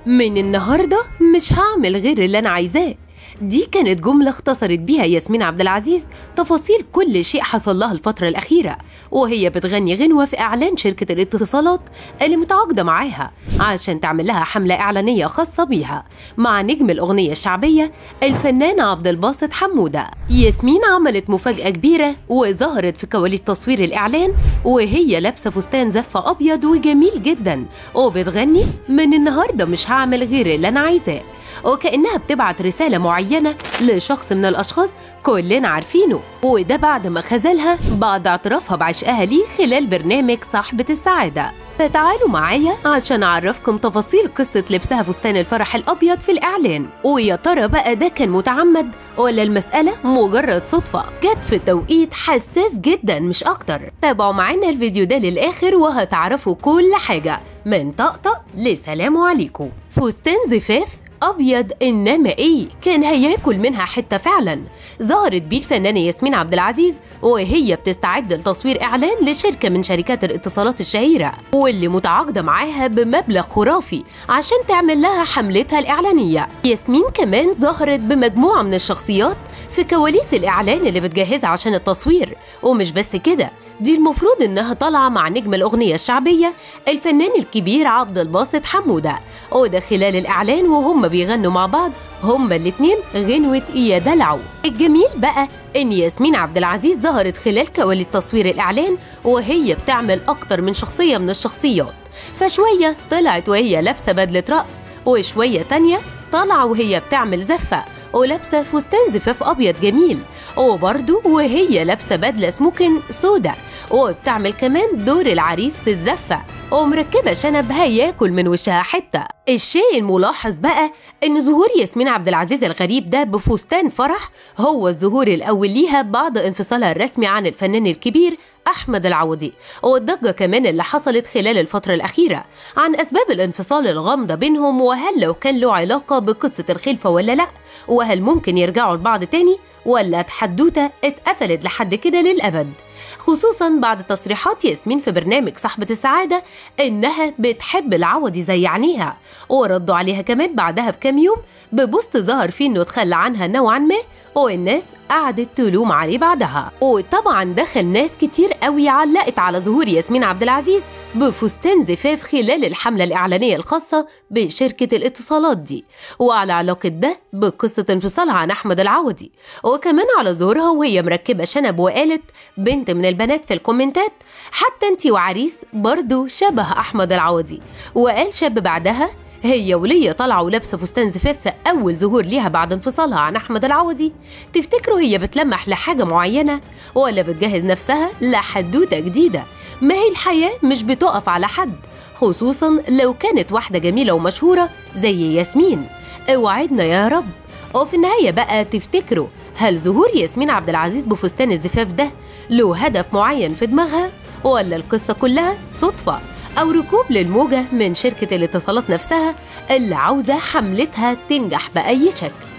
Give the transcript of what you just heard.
من النهارده مش هعمل غير اللي انا عايزاه دي كانت جملة اختصرت بيها ياسمين عبد العزيز تفاصيل كل شيء حصل لها الفترة الأخيرة وهي بتغني غنوة في إعلان شركة الاتصالات اللي متعاقدة معاها عشان تعمل لها حملة إعلانية خاصة بيها مع نجم الأغنية الشعبية الفنان عبد الباسط حمودة ياسمين عملت مفاجأة كبيرة وظهرت في كواليس تصوير الإعلان وهي لابسة فستان زفة أبيض وجميل جدا وبتغني من النهاردة مش هعمل غير اللي أنا عايزاه وكأنها بتبعت رسالة معينة لشخص من الأشخاص كلنا عارفينه وده بعد ما خذلها بعد اعترافها بعشقها ليه خلال برنامج صاحبة السعادة فتعالوا معايا عشان أعرفكم تفاصيل قصة لبسها فستان الفرح الأبيض في الإعلان ويا ترى بقى ده كان متعمد ولا المسألة مجرد صدفة جت في توقيت حساس جدا مش أكتر تابعوا معانا الفيديو ده للآخر وهتعرفوا كل حاجة من طقطق لسلام عليكم فستان زفاف ابيض انما ايه كان هياكل منها حته فعلا ظهرت بيه الفنانه ياسمين عبد العزيز وهي بتستعد لتصوير اعلان لشركه من شركات الاتصالات الشهيره واللي متعاقده معاها بمبلغ خرافي عشان تعمل لها حملتها الاعلانيه ياسمين كمان ظهرت بمجموعه من الشخصيات في كواليس الاعلان اللي بتجهزها عشان التصوير ومش بس كده دي المفروض انها طالعه مع نجم الاغنيه الشعبيه الفنان الكبير عبد الباسط حموده وده خلال الاعلان وهم بيغنوا مع بعض هما الاتنين غنوة يا دلعو الجميل بقى ان ياسمين عبد العزيز ظهرت خلال كواليس تصوير الاعلان وهي بتعمل اكتر من شخصيه من الشخصيات فشويه طلعت وهي لابسه بدله رقص وشويه تانيه طالعه وهي بتعمل زفه ولابسه فستان زفاف ابيض جميل وبرده وهي لابسه بدله سموكن سودا وبتعمل كمان دور العريس في الزفه ومركبه شنب هياكل من وشها حته الشيء الملاحظ بقى ان ظهور ياسمين عبد العزيز الغريب ده بفستان فرح هو الظهور الاول ليها بعد انفصالها الرسمي عن الفنان الكبير أحمد العوضي والضجة كمان اللي حصلت خلال الفترة الأخيرة عن أسباب الانفصال الغامضة بينهم وهل لو كان له علاقة بقصة الخلفة ولا لأ وهل ممكن يرجعوا لبعض تاني ولا تحدوتة اتقفلت لحد كده للأبد خصوصا بعد تصريحات ياسمين في برنامج صاحبة السعادة إنها بتحب العوضي زي عينيها وردوا عليها كمان بعدها بكام يوم ببوست ظهر فيه إنه اتخلى عنها نوعا ما والناس قعدت تلوم عليه بعدها وطبعا دخل ناس كتير قوي علقت على ظهور ياسمين عبد العزيز بفستان زفاف خلال الحملة الإعلانية الخاصة بشركة الاتصالات دي وعلى علاقة ده بقصة انفصالها عن أحمد العوضي وكمان على ظهورها وهي مركبة شنب وقالت بنت من البنات في الكومنتات حتى انتي وعريس برضو شبه أحمد العوضي وقال شاب بعدها هي ولية طالعة ولابسة فستان زفاف في أول ظهور ليها بعد انفصالها عن أحمد العوضي تفتكروا هي بتلمح لحاجة معينة ولا بتجهز نفسها لحدوتة جديدة ما هي الحياة مش بتقف على حد خصوصا لو كانت واحدة جميلة ومشهورة زي ياسمين اوعدنا يا رب وفي النهاية بقى تفتكروا هل ظهور ياسمين عبد العزيز بفستان الزفاف ده له هدف معين في دماغها ولا القصة كلها صدفة أو ركوب للموجة من شركة الاتصالات نفسها اللي عاوزة حملتها تنجح بأي شكل